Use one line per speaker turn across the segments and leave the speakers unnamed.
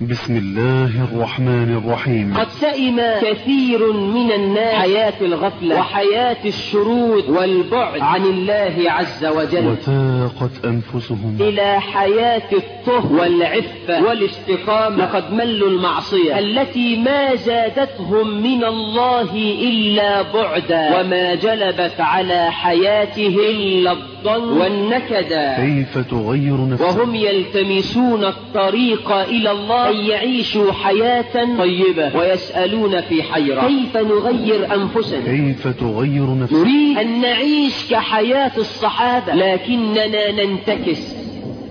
بسم الله الرحمن الرحيم
قد سئم كثير من الناس حياة الغفلة وحياة الشرود والبعد عن الله عز وجل
وتاقت أنفسهم
إلى حياة الطهر والعفة والاستقامة لقد ملوا المعصية التي ما زادتهم من الله إلا بعدا وما جلبت على حياته إلا الضن والنكدا
كيف تغير نفسك
وهم يلتمسون الطريق إلى الله أن يعيشوا حياة طيبة ويسألون في حيرة كيف نغير أنفسنا
كيف تغير نفسك
نريد أن نعيش كحياة الصحابة لكننا ننتكس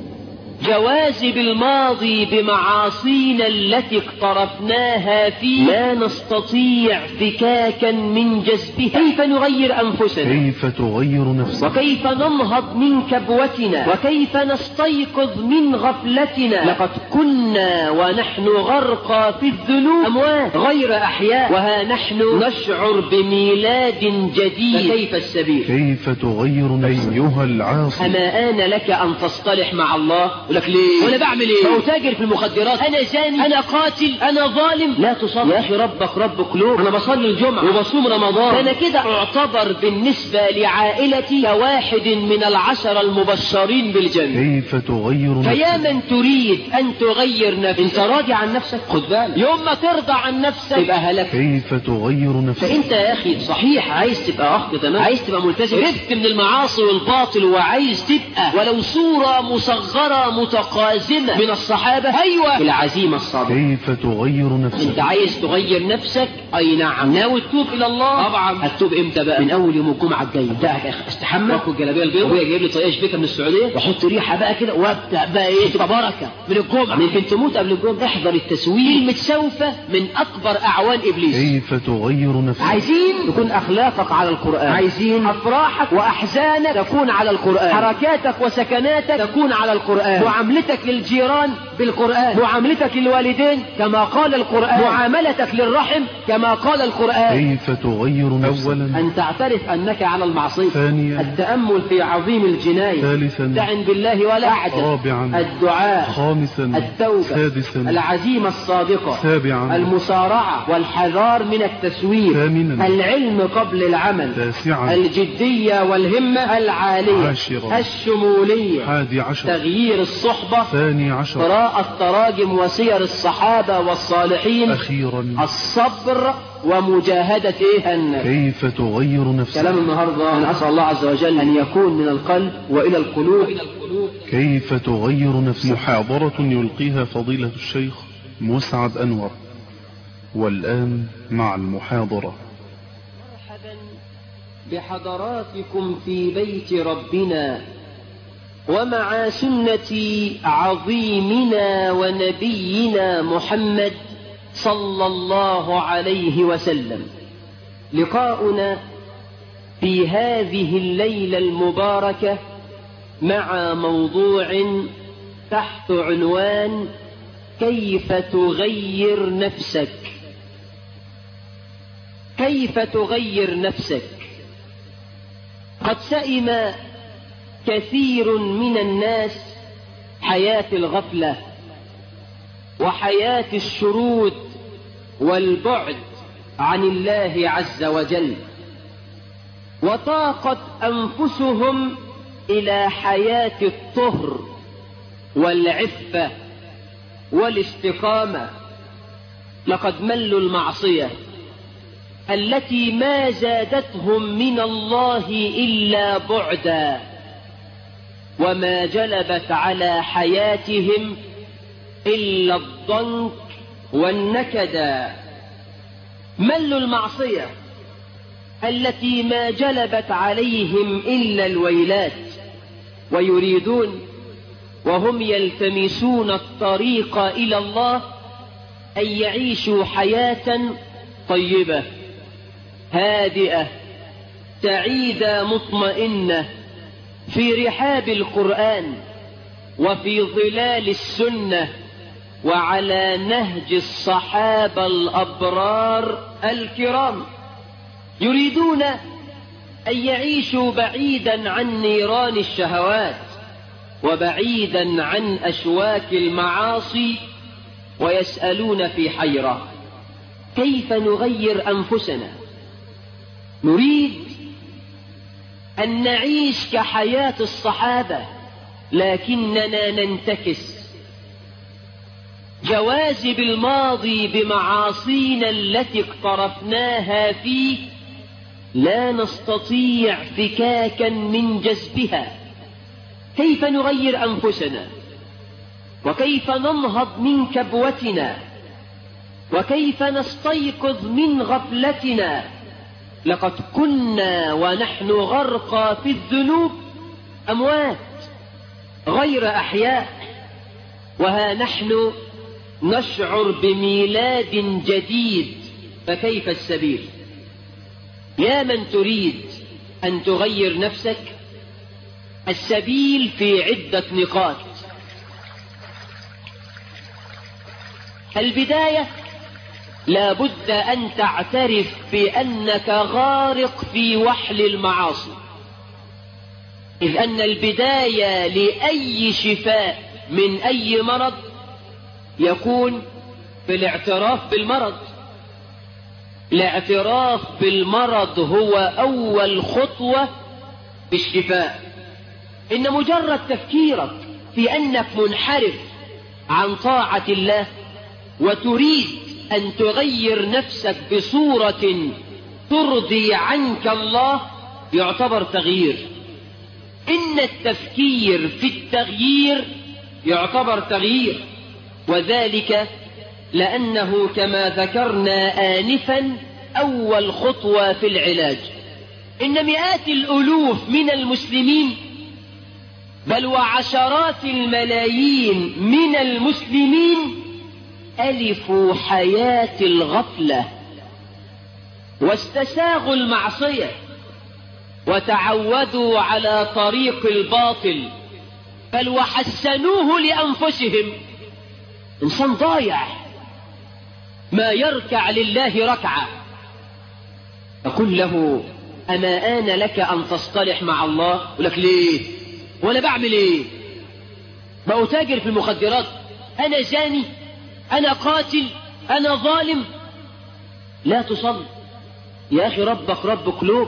جوازب الماضي بمعاصينا التي اقترفناها فيه لا نستطيع فكاكا من جذبها كيف نغير أنفسنا
كيف تغير نفسك
وكيف ننهض من كبوتنا وكيف نستيقظ من غفلتنا لقد كنا ونحن غرقى في الذنوب أموات غير أحياء وها نحن نشعر بميلاد جديد فكيف السبيل
كيف تغير نفسك أيها العاصي
أما آن لك أن تصطلح مع الله يقول لك ليه وأنا بعمل إيه أنا تاجر في المخدرات أنا زاني أنا قاتل أنا ظالم لا تصلي يا أخي ربك رب قلوب أنا بصلي الجمعة وبصوم رمضان أنا كده أعتبر بالنسبة لعائلتي كواحد من العشرة المبشرين بالجنة
كيف تغير
فيا
نفسك
من تريد أن تغير نفسك أنت راضي عن نفسك خد بالك يوم ما ترضى عن نفسك يبقى هلك
كيف تغير نفسك
فانت يا اخي صحيح عايز تبقى اخ تمام عايز تبقى ملتزم هربت من المعاصي والباطل وعايز تبقى ولو صورة مصغرة متقازمة من الصحابة ايوه العزيمة الصادقة
كيف تغير نفسك
انت عايز تغير نفسك اي نعم ناوي تتوب الى الله طبعا هتتوب امتى بقى من اول يوم الجمعه الجايه ابدا يا اخي استحمى واخد الجلابيه البيضاء وابويا جايب لي طريقه شبكه من السعوديه واحط ريحه بقى كده وابدا بقى ايه تبقى بركه من الجمعه ممكن تموت قبل الجمعه احضر التسويق كلمه سوف من اكبر اعوان ابليس
كيف تغير نفسك
عايزين تكون اخلاقك على القران عايزين افراحك واحزانك تكون على القران حركاتك وسكناتك تكون على القران معاملتك للجيران بالقران معاملتك للوالدين كما قال القران معاملتك للرحم كما قال القران
كيف تغير نفسك أولا
أن تعترف أنك على المعصية
ثانيا
التأمل في عظيم الجناية
ثالثا
استعن بالله ولا أعجل
رابعا
الدعاء
خامسا
التوبة
سادسا
العزيمة الصادقة
سابعا
المسارعة والحذار من التسويف
ثامنا
العلم قبل العمل
تاسعا
الجدية والهمة العالية
عاشرا
الشمولية
حادي عشر
تغيير الصحبة
ثاني عشر
قراءة تراجم وسير الصحابة والصالحين
أخيرا
الصبر ومجاهدة إيه النفس
كيف تغير نفسك
كلام النهاردة أنا أسأل الله عز وجل أن يكون من القلب وإلى القلوب
كيف تغير نفسك محاضرة يلقيها فضيلة الشيخ مسعد أنور والآن مع المحاضرة
مرحبا بحضراتكم في بيت ربنا ومع سنة عظيمنا ونبينا محمد صلى الله عليه وسلم لقاؤنا في هذه الليلة المباركة مع موضوع تحت عنوان كيف تغير نفسك كيف تغير نفسك قد سئم كثير من الناس حياة الغفلة وحياة الشرود والبعد عن الله عز وجل وطاقت أنفسهم إلى حياة الطهر والعفة والاستقامة لقد ملوا المعصية التي ما زادتهم من الله إلا بعدا وما جلبت على حياتهم إلا الضنك والنكدا ملوا المعصية التي ما جلبت عليهم إلا الويلات ويريدون وهم يلتمسون الطريق إلى الله أن يعيشوا حياة طيبة هادئة سعيدة مطمئنة في رحاب القرآن وفي ظلال السنة وعلى نهج الصحابة الأبرار الكرام يريدون أن يعيشوا بعيدا عن نيران الشهوات وبعيدا عن أشواك المعاصي ويسألون في حيرة كيف نغير أنفسنا نريد أن نعيش كحياة الصحابة لكننا ننتكس جوازب الماضي بمعاصينا التي اقترفناها فيه لا نستطيع فكاكا من جذبها كيف نغير أنفسنا وكيف ننهض من كبوتنا وكيف نستيقظ من غفلتنا لقد كنا ونحن غرقى في الذنوب أموات غير أحياء وها نحن نشعر بميلاد جديد فكيف السبيل يا من تريد أن تغير نفسك السبيل في عدة نقاط البداية لا بد أن تعترف بأنك غارق في وحل المعاصي إذ أن البداية لأي شفاء من أي مرض يكون في الاعتراف بالمرض الاعتراف بالمرض هو أول خطوة في الشفاء إن مجرد تفكيرك في أنك منحرف عن طاعة الله وتريد أن تغير نفسك بصورة ترضي عنك الله يعتبر تغيير إن التفكير في التغيير يعتبر تغيير وذلك لأنه كما ذكرنا آنفا أول خطوة في العلاج إن مئات الألوف من المسلمين بل وعشرات الملايين من المسلمين ألفوا حياة الغفلة واستساغوا المعصية وتعودوا على طريق الباطل بل وحسنوه لأنفسهم إنسان ضايع ما يركع لله ركعة أقول له أما آن لك أن تصطلح مع الله يقول لك ليه وأنا بعمل إيه بأتاجر في المخدرات أنا زاني أنا قاتل أنا ظالم لا تصلي يا أخي ربك رب قلوب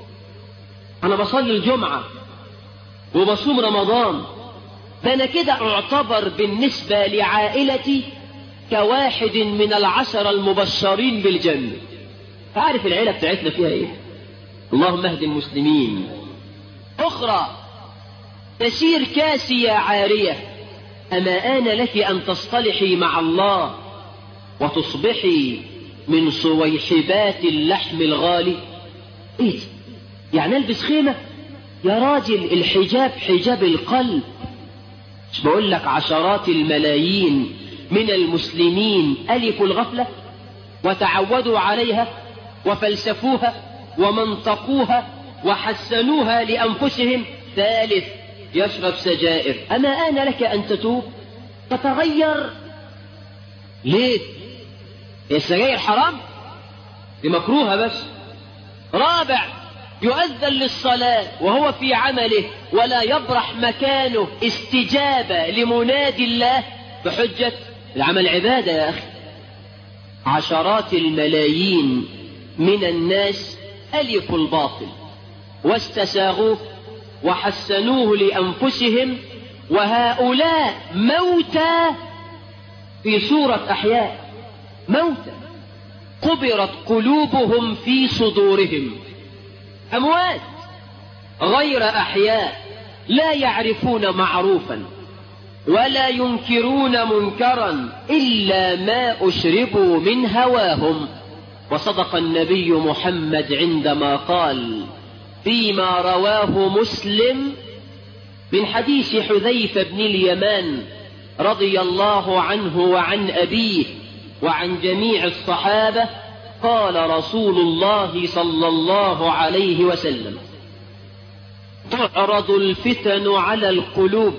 أنا بصلي الجمعة وبصوم رمضان ده أنا كده أعتبر بالنسبة لعائلتي كواحد من العشر المبشرين بالجنة عارف العيلة بتاعتنا فيها إيه اللهم اهد المسلمين أخرى تسير كاسية عارية أما آن لك أن تصطلحي مع الله وتصبحي من صويحبات اللحم الغالي إيه يعني ألبس خيمة يا راجل الحجاب حجاب القلب مش بقول لك عشرات الملايين من المسلمين ألفوا الغفلة وتعودوا عليها وفلسفوها ومنطقوها وحسنوها لأنفسهم ثالث يشرب سجائر أما آن لك أن تتوب تتغير ليه السجائر حرام دي مكروهة بس رابع يؤذن للصلاة وهو في عمله ولا يبرح مكانه استجابة لمنادي الله بحجة العمل عبادة يا أخي عشرات الملايين من الناس ألفوا الباطل واستساغوه وحسنوه لأنفسهم وهؤلاء موتى في صورة أحياء موتى قبرت قلوبهم في صدورهم أموات غير أحياء لا يعرفون معروفا ولا ينكرون منكرا إلا ما أشربوا من هواهم وصدق النبي محمد عندما قال فيما رواه مسلم من حديث حذيفة بن اليمان رضي الله عنه وعن أبيه وعن جميع الصحابة قال رسول الله صلى الله عليه وسلم تعرض الفتن على القلوب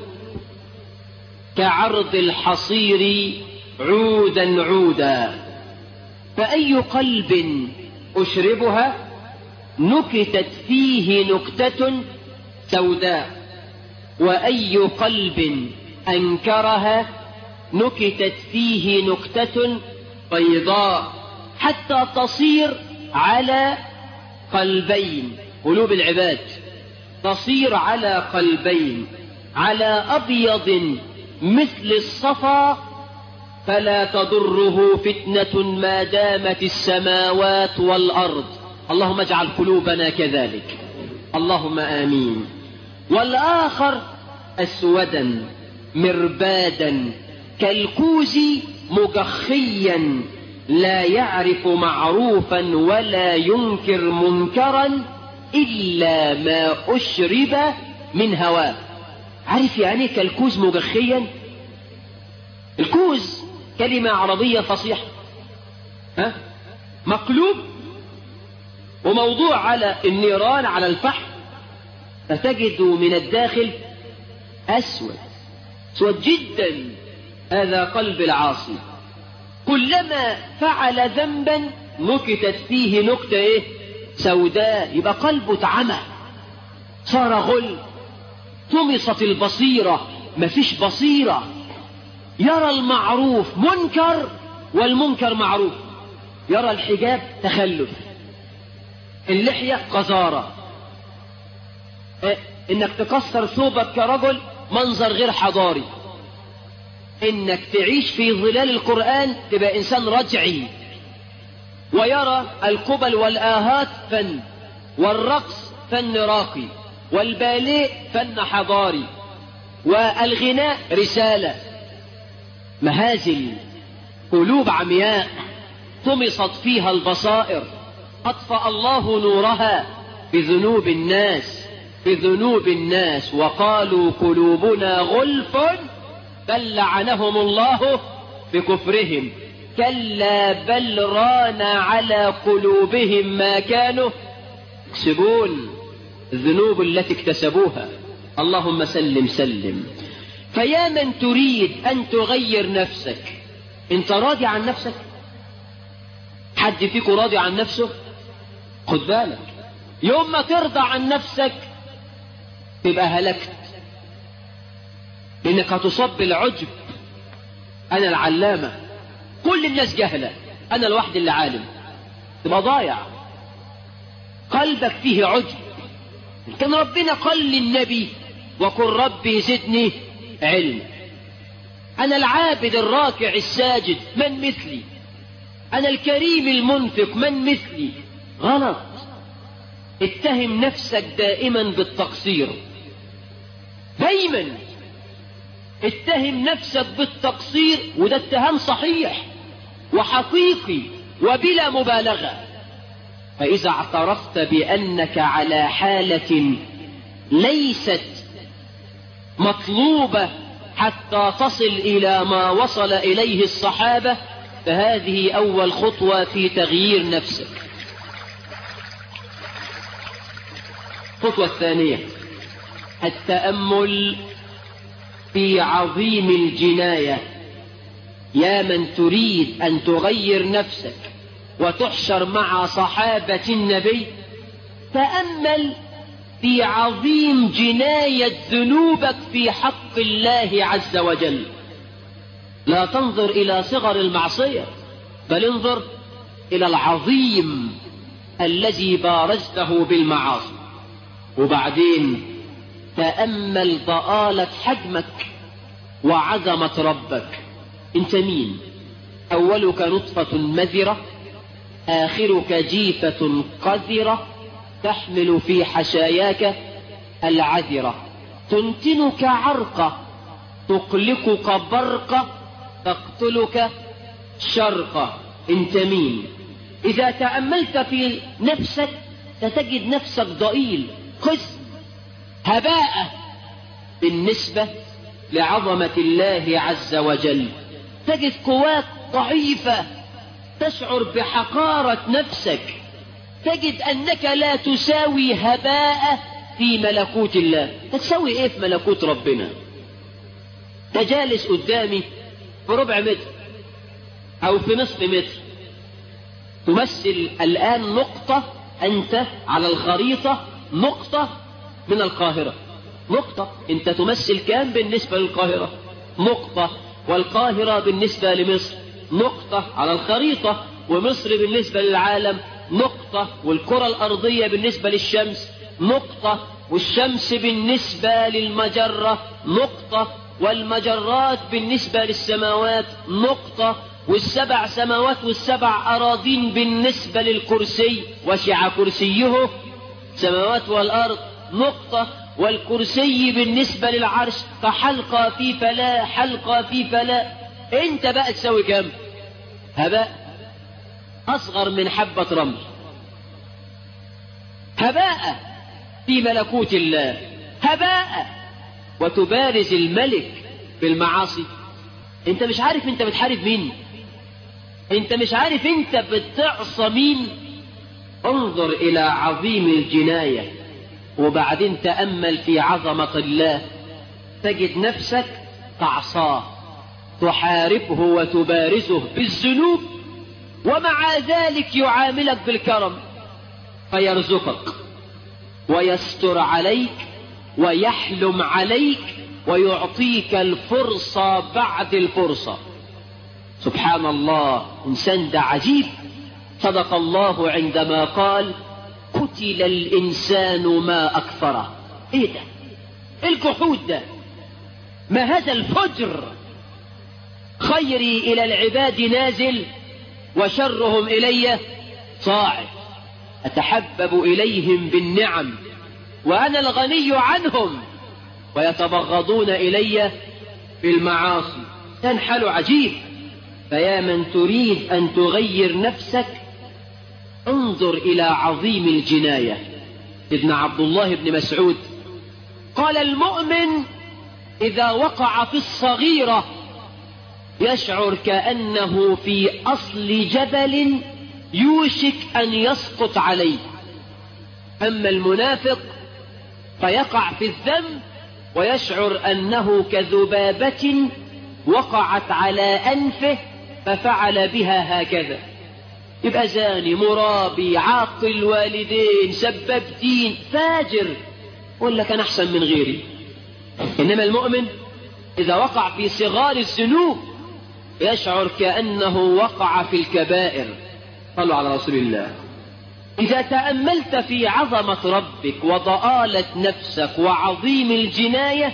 كعرض الحصير عودا عودا فأي قلب أشربها نكتت فيه نكتة سوداء وأي قلب أنكرها نكتت فيه نكتة بيضاء حتى تصير على قلبين قلوب العباد تصير على قلبين على أبيض مثل الصفا فلا تضره فتنة ما دامت السماوات والأرض اللهم اجعل قلوبنا كذلك اللهم آمين والآخر أسودا مربادا كالكوز مجخيا لا يعرف معروفا ولا ينكر منكرا إلا ما أشرب من هواه عارف يعني كالكوز مجخيا الكوز كلمة عربية فصيحة ها مقلوب وموضوع على النيران على الفحم فتجد من الداخل أسود أسود جدا هذا قلب العاصي كلما فعل ذنبا نكتت فيه نكتة ايه سوداء يبقى قلبه اتعمى صار غل طمست البصيرة مفيش بصيرة يرى المعروف منكر والمنكر معروف يرى الحجاب تخلف اللحية قذارة إيه؟ انك تكسر ثوبك كرجل منظر غير حضاري انك تعيش في ظلال القرآن تبقى انسان رجعي ويرى القبل والآهات فن والرقص فن راقي والباليه فن حضاري والغناء رسالة مهازل قلوب عمياء طمست فيها البصائر أطفأ الله نورها بذنوب الناس بذنوب الناس وقالوا قلوبنا غلف بل لعنهم الله بكفرهم كلا بل ران على قلوبهم ما كانوا يكسبون الذنوب التي اكتسبوها اللهم سلم سلم فيا من تريد أن تغير نفسك انت راضي عن نفسك حد فيكم راضي عن نفسه خد بالك يوم ما ترضى عن نفسك تبقى هلكت لانك هتصاب بالعجب انا العلامة كل الناس جهلة انا الوحيد اللي عالم تبقى ضايع قلبك فيه عجب كان ربنا قال للنبي وقل ربي زدني علم انا العابد الراكع الساجد من مثلي انا الكريم المنفق من مثلي غلط اتهم نفسك دائما بالتقصير دايما اتهم نفسك بالتقصير وده اتهام صحيح وحقيقي وبلا مبالغة فإذا اعترفت بأنك على حالة ليست مطلوبة حتى تصل إلى ما وصل إليه الصحابة فهذه أول خطوة في تغيير نفسك الخطوة الثانية التأمل في عظيم الجناية يا من تريد أن تغير نفسك وتحشر مع صحابة النبي تأمل في عظيم جناية ذنوبك في حق الله عز وجل لا تنظر إلى صغر المعصية بل انظر إلى العظيم الذي بارزته بالمعاصي وبعدين تأمل ضآلة حجمك وعظمة ربك انت مين أولك نطفة مذرة آخرك جيفة قذرة تحمل في حشاياك العذرة تنتنك عرقة تقلقك برقة تقتلك شرقة انت مين إذا تأملت في نفسك ستجد نفسك ضئيل خزن هباء بالنسبة لعظمة الله عز وجل تجد قواك ضعيفة تشعر بحقارة نفسك تجد أنك لا تساوي هباء في ملكوت الله تساوي إيه في ملكوت ربنا تجالس قدامي في ربع متر أو في نصف متر تمثل الآن نقطة أنت على الخريطة نقطة من القاهرة نقطة أنت تمثل كام بالنسبة للقاهرة نقطة والقاهرة بالنسبة لمصر نقطة على الخريطة ومصر بالنسبة للعالم نقطة والكرة الأرضية بالنسبة للشمس نقطة والشمس بالنسبة للمجرة نقطة والمجرات بالنسبة للسماوات نقطة والسبع سماوات والسبع أراضين بالنسبة للكرسي وسع كرسيه سماوات والأرض نقطة والكرسي بالنسبة للعرش كحلقة في فلا حلقة في فلا انت بقى تسوي كم هباء أصغر من حبة رمل هباء في ملكوت الله هباء وتبارز الملك بالمعاصي انت مش عارف انت بتحارب مين انت مش عارف انت بتعصى مين انظر الى عظيم الجناية وبعدين تأمل في عظمة الله تجد نفسك تعصاه تحاربه وتبارزه بالذنوب ومع ذلك يعاملك بالكرم فيرزقك ويستر عليك ويحلم عليك ويعطيك الفرصة بعد الفرصة سبحان الله إنسان ده عجيب صدق الله عندما قال قتل الإنسان ما أكثره إيه ده الجحود ده ما هذا الفجر خيري إلى العباد نازل وشرهم إلي صاعد أتحبب إليهم بالنعم وأنا الغني عنهم ويتبغضون إلي بالمعاصي تنحل عجيب فيا من تريد أن تغير نفسك انظر إلى عظيم الجناية ابن عبد الله بن مسعود قال المؤمن إذا وقع في الصغيرة يشعر كأنه في أصل جبل يوشك أن يسقط عليه أما المنافق فيقع في الذنب ويشعر أنه كذبابة وقعت على أنفه ففعل بها هكذا يبقى زاني مرابي عاقل والدين سبب دين فاجر يقول لك أنا أحسن من غيري إنما المؤمن إذا وقع في صغار الذنوب يشعر كأنه وقع في الكبائر صلوا على رسول الله إذا تأملت في عظمة ربك وضآلة نفسك وعظيم الجناية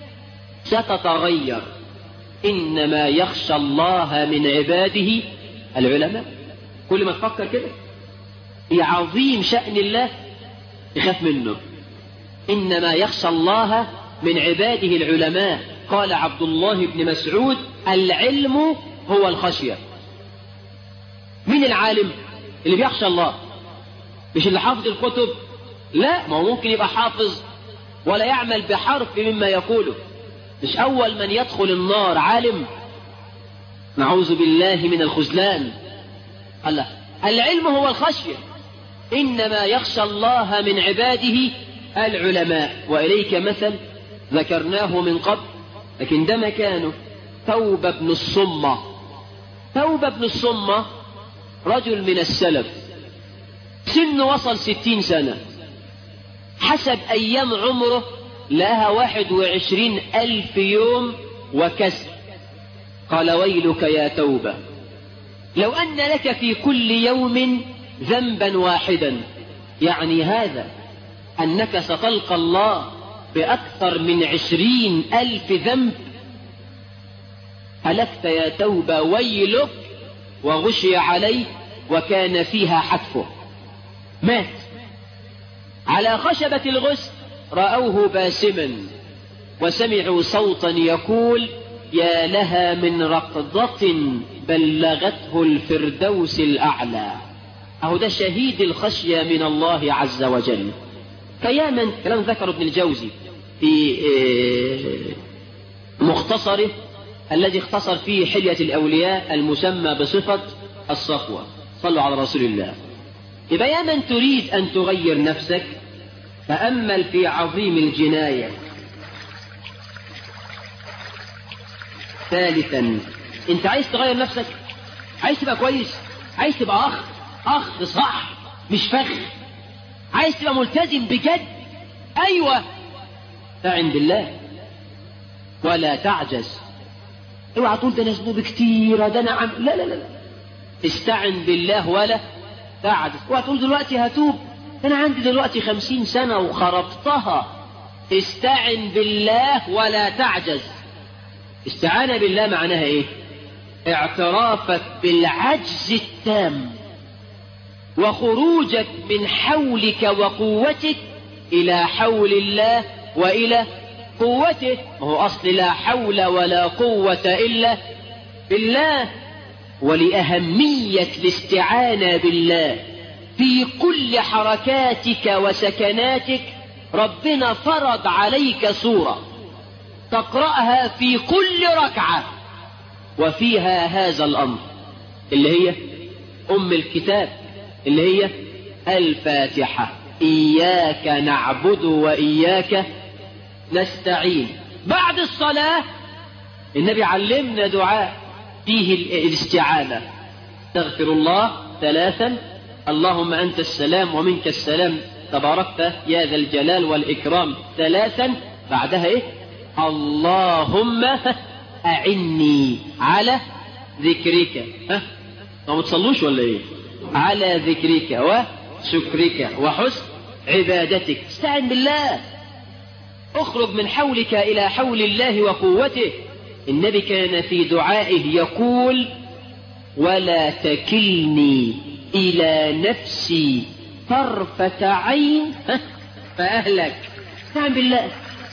ستتغير إنما يخشى الله من عباده العلماء كل ما تفكر كده في عظيم شأن الله يخاف منه إنما يخشى الله من عباده العلماء قال عبد الله بن مسعود العلم هو الخشية مين العالم اللي بيخشى الله مش اللي حافظ الكتب لا ما هو ممكن يبقى حافظ ولا يعمل بحرف مما يقوله مش أول من يدخل النار عالم نعوذ بالله من الخذلان الله العلم هو الخشية إنما يخشى الله من عباده العلماء وإليك مثل ذكرناه من قبل لكن ده مكانه توبة بن الصمة توبة بن الصمة رجل من السلف سن وصل ستين سنة حسب أيام عمره لها واحد وعشرين ألف يوم وكسر قال ويلك يا توبة لو أن لك في كل يوم ذنبا واحدا يعني هذا أنك ستلقى الله بأكثر من عشرين ألف ذنب هلكت يا توبة ويلك وغشي عليه وكان فيها حتفه مات على خشبة الغسل رأوه باسما وسمعوا صوتا يقول يا لها من رقضة بلغته الفردوس الأعلى أهو ده شهيد الخشية من الله عز وجل فيا من كلام ذكر ابن الجوزي في مختصره الذي اختصر فيه حلية الأولياء المسمى بصفة الصفوة صلوا على رسول الله يبقى يا من تريد أن تغير نفسك تأمل في عظيم الجناية ثالثا انت عايز تغير نفسك عايز تبقى كويس عايز تبقى اخ اخ صح مش فخ عايز تبقى ملتزم بجد ايوه استعن بالله ولا تعجز اوعى تقول ده انا ذنوبي كتيرة ده انا عم لا لا لا لا استعن بالله ولا تعجز اوعى تقول دلوقتي هتوب انا عندي دلوقتي خمسين سنة وخربتها استعن بالله ولا تعجز استعانة بالله معناها ايه اعترافك بالعجز التام وخروجك من حولك وقوتك الى حول الله والى قوته وهو اصل لا حول ولا قوة الا بالله ولأهمية الاستعانة بالله في كل حركاتك وسكناتك ربنا فرض عليك سورة تقرأها في كل ركعة وفيها هذا الأمر اللي هي أم الكتاب اللي هي الفاتحة إياك نعبد وإياك نستعين بعد الصلاة النبي علمنا دعاء فيه الاستعانة تغفر الله ثلاثا اللهم أنت السلام ومنك السلام تباركت يا ذا الجلال والإكرام ثلاثا بعدها إيه اللهم أعني على ذكرك ها ما بتصلوش ولا إيه على ذكرك وشكرك وحسن عبادتك استعن بالله اخرج من حولك إلى حول الله وقوته النبي كان في دعائه يقول ولا تكلني إلى نفسي طرفة عين فأهلك استعن بالله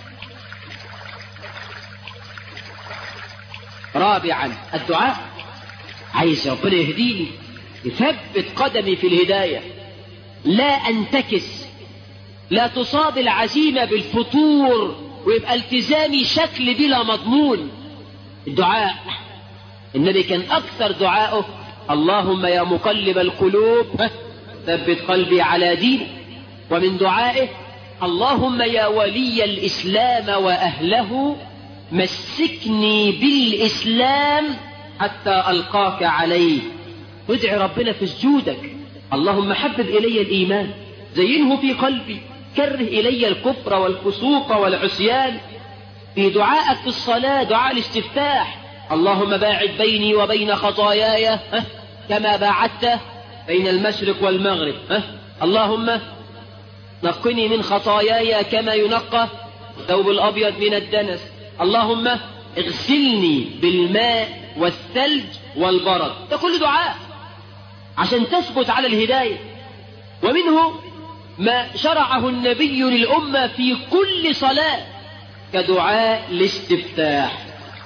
رابعا الدعاء عايز ربنا يهديني يثبت قدمي في الهداية لا أنتكس لا تصاب العزيمة بالفتور ويبقى التزامي شكل بلا مضمون الدعاء النبي كان أكثر دعائه اللهم يا مقلب القلوب ثبت قلبي على دينك ومن دعائه اللهم يا ولي الإسلام وأهله مسكني بالإسلام حتى ألقاك عليه ادعي ربنا في سجودك اللهم حبب إلي الإيمان زينه في قلبي كره إلي الكفر والفسوق والعصيان في دعائك في الصلاة دعاء الاستفتاح اللهم باعد بيني وبين خطاياي كما باعدت بين المشرق والمغرب اللهم نقني من خطاياي كما ينقى الثوب الأبيض من الدنس اللهم اغسلني بالماء والثلج والبرد ده كل دعاء عشان تثبت على الهداية ومنه ما شرعه النبي للأمة في كل صلاة كدعاء الاستفتاح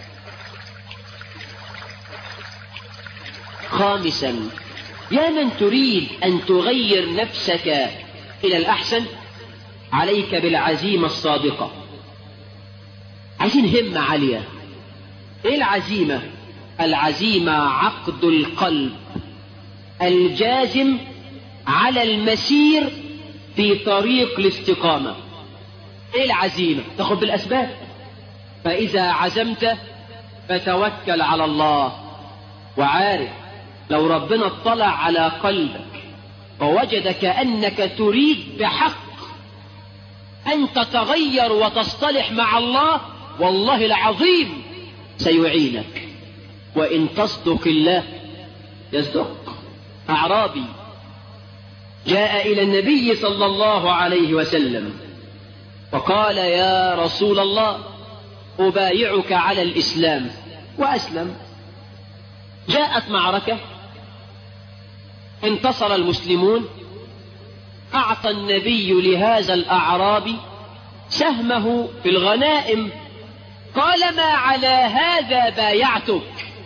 خامسا يا من تريد أن تغير نفسك إلى الأحسن عليك بالعزيمة الصادقة عايزين همة عالية ايه العزيمة العزيمة عقد القلب الجازم على المسير في طريق الاستقامة ايه العزيمة تاخد بالاسباب فاذا عزمت فتوكل على الله وعارف لو ربنا اطلع على قلبك ووجدك انك تريد بحق ان تتغير وتصطلح مع الله والله العظيم سيعينك وإن تصدق الله يصدق أعرابي جاء إلى النبي صلى الله عليه وسلم وقال يا رسول الله أبايعك على الإسلام وأسلم جاءت معركة انتصر المسلمون أعطى النبي لهذا الأعرابي سهمه في الغنائم قال ما على هذا بايعتك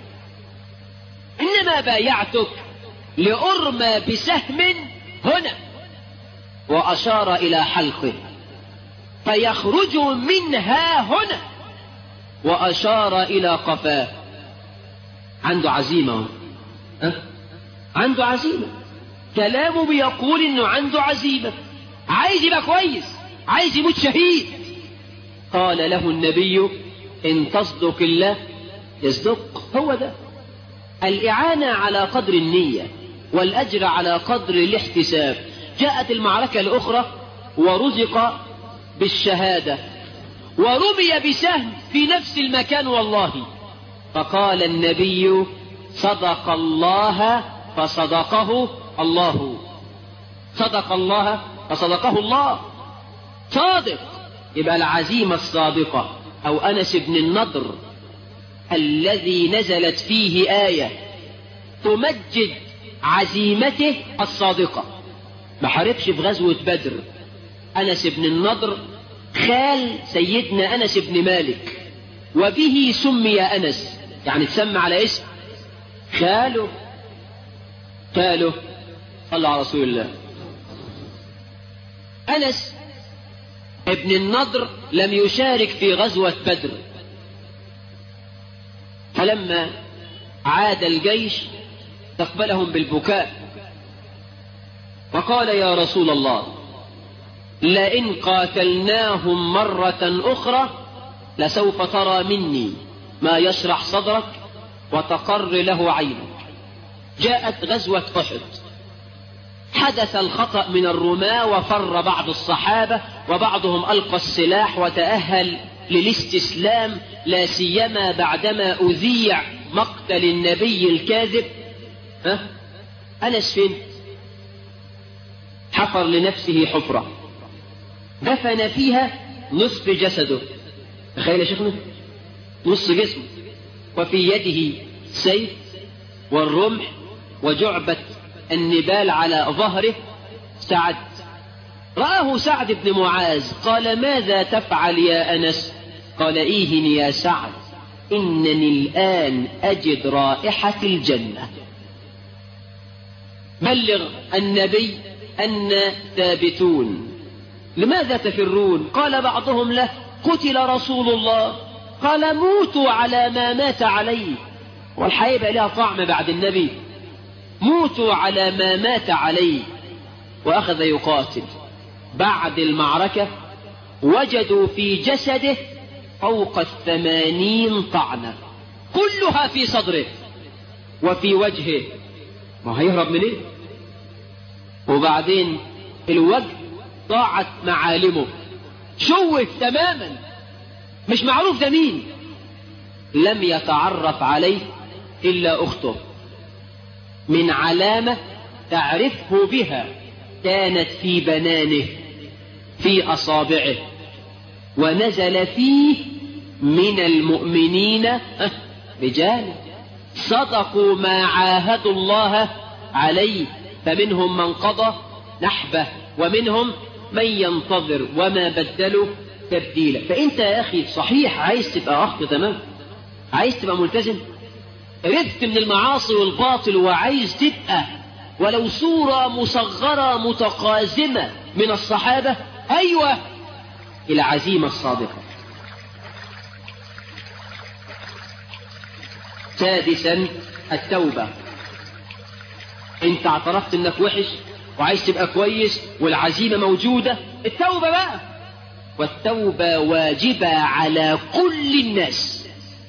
إنما بايعتك لأرمى بسهم هنا وأشار إلى حلقه فيخرج منها هنا وأشار إلى قفاه عنده عزيمة أه؟ عنده عزيمة كلامه بيقول إنه عنده عزيمة عايز يبقى كويس عايز يموت شهيد قال له النبي إن تصدق الله يصدق هو ده الإعانة على قدر النية والأجر على قدر الاحتساب جاءت المعركة الأخرى ورزق بالشهادة ورمي بسهم في نفس المكان والله فقال النبي صدق الله فصدقه الله صدق الله فصدقه الله صادق يبقى العزيمة الصادقة أو أنس بن النضر الذي نزلت فيه آية تمجد عزيمته الصادقة ما حاربش في غزوة بدر أنس بن النضر خال سيدنا أنس بن مالك وبه سمي أنس يعني تسمى على اسم خاله خاله صلى على رسول الله أنس ابن النضر لم يشارك في غزوة بدر فلما عاد الجيش استقبلهم بالبكاء وقال يا رسول الله لئن قاتلناهم مرة أخرى لسوف ترى مني ما يشرح صدرك وتقر له عينك جاءت غزوة أحد حدث الخطأ من الرماة وفر بعض الصحابة وبعضهم ألقى السلاح وتأهل للاستسلام لا سيما بعدما أذيع مقتل النبي الكاذب ها أنس فين حفر لنفسه حفرة دفن فيها نصف جسده تخيل يا شيخنا نص جسمه وفي يده سيف والرمح وجعبة النبال على ظهره سعد رآه سعد بن معاذ قال ماذا تفعل يا أنس قال إيهن يا سعد إنني الآن أجد رائحة الجنة بلغ النبي أن ثابتون لماذا تفرون قال بعضهم له قتل رسول الله قال موتوا على ما مات عليه والحقيقة لها طعم بعد النبي موتوا على ما مات عليه وأخذ يقاتل بعد المعركة وجدوا في جسده فوق الثمانين طعنة كلها في صدره وفي وجهه ما هيهرب من ايه وبعدين الوجه ضاعت معالمه شوه تماما مش معروف ده مين لم يتعرف عليه إلا أخته من علامة تعرفه بها كانت في بنانه في أصابعه ونزل فيه من المؤمنين رجال صدقوا ما عاهدوا الله عليه فمنهم من قضى نحبه ومنهم من ينتظر وما بدلوا تبديلا فانت يا اخي صحيح عايز تبقى اخ تمام عايز تبقى ملتزم رفت من المعاصي والباطل وعايز تبقى ولو صورة مصغرة متقازمة من الصحابة أيوة العزيمة الصادقة سادسا التوبة انت اعترفت انك وحش وعايز تبقى كويس والعزيمة موجودة التوبة بقى والتوبة واجبة على كل الناس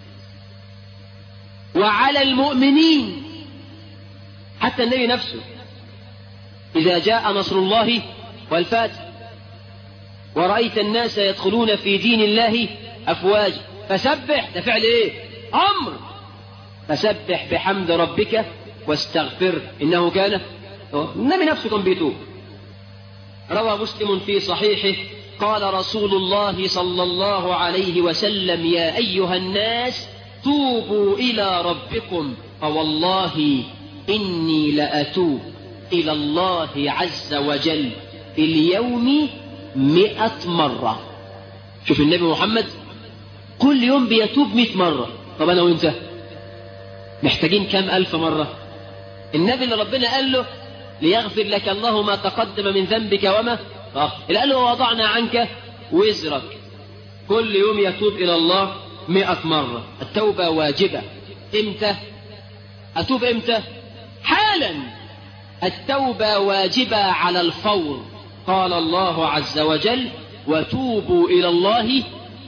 وعلى المؤمنين حتى النبي نفسه إذا جاء نصر الله والفتح ورأيت الناس يدخلون في دين الله أفواج فسبح ده فعل إيه أمر فسبح بحمد ربك واستغفر إنه كان النبي نفسه كان بيتوب روى مسلم في صحيحه قال رسول الله صلى الله عليه وسلم يا أيها الناس توبوا إلى ربكم فوالله إني لأتوب إلى الله عز وجل في اليوم مئة مرة شوف النبي محمد كل يوم بيتوب مئة مرة طب أنا وإنت محتاجين كم ألف مرة النبي اللي ربنا قال له ليغفر لك الله ما تقدم من ذنبك وما اللي قال له ووضعنا عنك وزرك كل يوم يتوب إلى الله مئة مرة التوبة واجبة امتى أتوب امتى حالا التوبة واجبة على الفور قال الله عز وجل وتوبوا إلى الله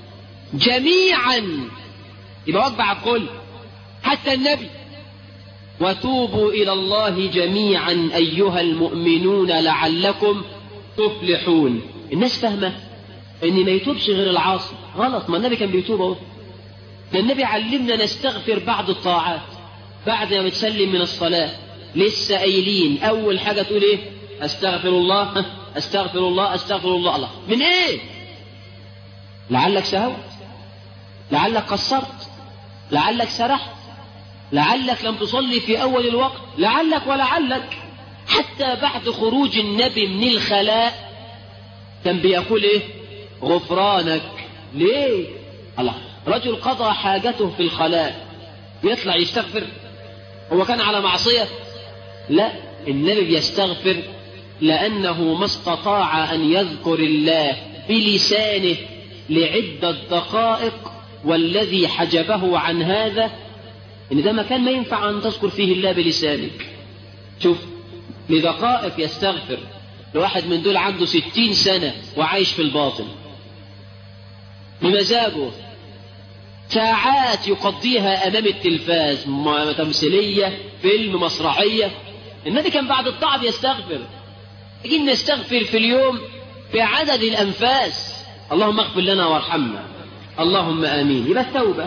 جميعا يبقى واجب على الكل حتى النبي وتوبوا إلى الله جميعا أيها المؤمنون لعلكم تفلحون الناس فاهمة ان ما يتوبش غير العاصي غلط ما النبي كان بيتوب اهو ده النبي علمنا نستغفر بعد الطاعات بعد ما بتسلم من الصلاة لسه قايلين أول حاجة تقول إيه أستغفر الله أستغفر الله أستغفر الله الله من إيه لعلك سهوت لعلك قصرت لعلك سرحت لعلك لم تصلي في أول الوقت لعلك ولعلك حتى بعد خروج النبي من الخلاء كان بيقول ايه غفرانك ليه الله رجل قضى حاجته في الخلاء يطلع يستغفر هو كان على معصية لا النبي بيستغفر لأنه ما استطاع أن يذكر الله بلسانه لعدة دقائق والذي حجبه عن هذا إن ده مكان ما ينفع أن تذكر فيه الله بلسانك شوف لدقائق يستغفر لواحد من دول عنده ستين سنة وعايش في الباطل بمزاجه ساعات يقضيها أمام التلفاز تمثيلية فيلم مسرحية النبي كان بعد الطاعة بيستغفر يجي نستغفر في اليوم بعدد الأنفاس اللهم اغفر لنا وارحمنا اللهم آمين يبقى التوبة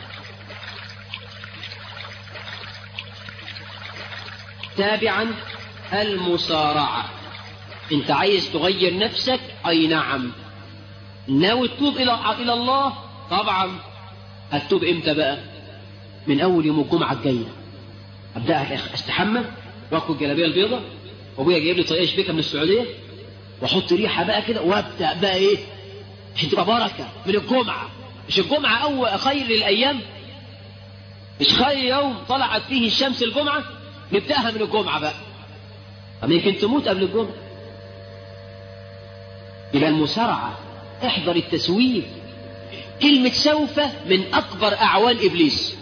تابعا المسارعة انت عايز تغير نفسك اي نعم ناوي تتوب الى الى الله طبعا هتتوب امتى بقى من اول يوم الجمعه الجايه ابدا استحمى واخد الجلابيه البيضاء وابويا جايب لي طريقه شبيكه من السعوديه واحط ريحه بقى كده وابدا بقى ايه عشان تبقى بركه من الجمعه مش الجمعه اول خير الايام مش خير يوم طلعت فيه الشمس الجمعه نبداها من الجمعه بقى طب يمكن تموت قبل الجمعه يبقى المسارعه احذر التسويف كلمة سوف من أكبر أعوان إبليس